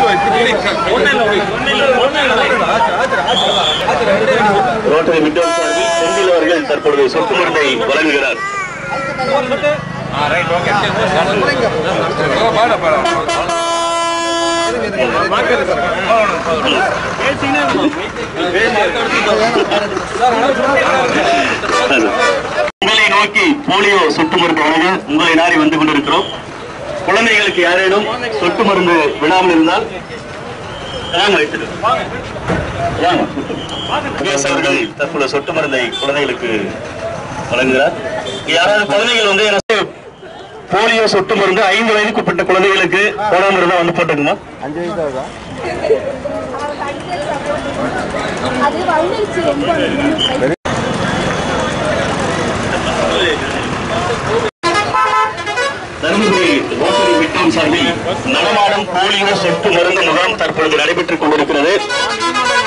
Rotary விட்டோம் சார்பில் செந்தில் அவர்கள் தற்பொழுது சொட்டு மருந்தை வழங்குகிறார் உங்களை நோக்கி போலியோ சொட்டு மருந்து வழங்க உங்களை நாடி வந்து கொண்டிருக்கிறோம் குழந்தைகளுக்கு யாரேனும் சொட்டு மருந்து விடாமல் இருந்தால் வாங்க வைத்திரு. வாங்க. முகேஷ் அவர்கள் தற்போது சொட்டு மருந்தை குழந்தைகளுக்கு வழங்குகிறார் யாராவது குழந்தைகள் வந்து எனக்கு போலியோ சொட்டு மருந்து ஐந்து வயதுக்குட்பட்ட குழந்தைகளுக்கு போடாம இருந்தா வந்து போட்டுக்குமா அது வந்துருச்சு ரொம்ப தருமபுரி ரோட்டரி விட்டம் சார்பில் நடமாடும் போலியோ சொட்டு மருந்து முகாம் தற்பொழுது நடைபெற்றுக் கொண்டிருக்கிறது